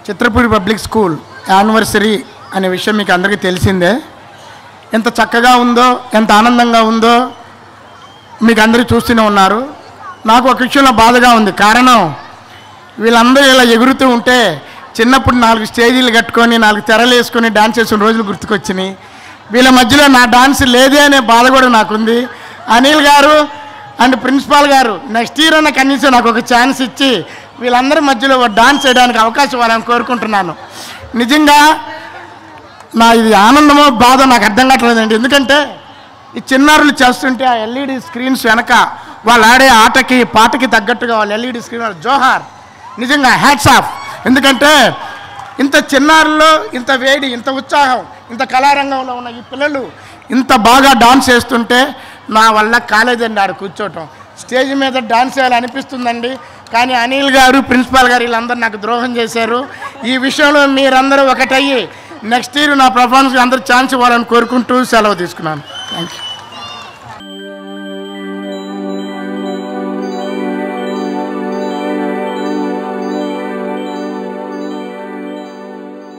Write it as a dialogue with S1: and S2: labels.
S1: Chitrapudi public school anniversary అనే విషయం మీకు అందరికీ తెలిసిందే ఎంత చక్కగా ఉందో ఎంత ఆనందంగా ఉందో మీకు అందరూ చూస్తూనే ఉన్నారు నాకు ఒక విషయంలో బాధగా ఉంది కారణం వీళ్ళందరూ ఇలా ఎగురుతూ ఉంటే చిన్నప్పుడు నాలుగు స్టేజీలు కట్టుకొని నాలుగు తెరలు వేసుకొని డాన్స్ చేసిన రోజులు గుర్తుకొచ్చినాయి వీళ్ళ మధ్యలో నా డాన్స్ లేదే అనే బాధ కూడా నాకుంది Anil garu and principal garu next year అన్న కనీసం నాకు ఒక ఛాన్స్ ఇచ్చి వీళ్ళందరి మధ్యలో ఒక డాన్స్ చేయడానికి అవకాశం ఇవ్వాలని కోరుకుంటున్నాను నిజంగా నా ఇది ఆనందమో బాధ నాకు అర్థం కావట్లేదండి ఎందుకంటే ఈ చిన్నారులు చేస్తుంటే ఆ ఎల్ఈడి స్క్రీన్స్ వెనక వాళ్ళు ఆడే ఆటకి పాటకి తగ్గట్టుగా వాళ్ళు ఎల్ఈడి స్క్రీన్ వాళ్ళు జోహార్ నిజంగా హ్యాట్స్ ఆఫ్ ఎందుకంటే ఇంత చిన్నారుల్లో ఇంత వేడి ఇంత ఉత్సాహం ఇంత కళారంగంలో ఉన్న ఈ పిల్లలు ఇంత బాగా డాన్స్ చేస్తుంటే నా వల్ల కాలేదండి ఆడ కూర్చోవటం స్టేజ్ మీద డాన్స్ చేయాలని అనిపిస్తుందండి కానీ అనిల్ గారు ప్రిన్సిపాల్ గారు వీళ్ళందరూ నాకు ద్రోహం చేశారు ఈ విషయంలో మీరందరూ ఒకటయ్యి నెక్స్ట్ ఇయర్ నా పర్ఫార్మెన్స్కి అందరూ ఛాన్స్ ఇవ్వాలని కోరుకుంటూ సెలవు తీసుకున్నాను థ్యాంక్ యూ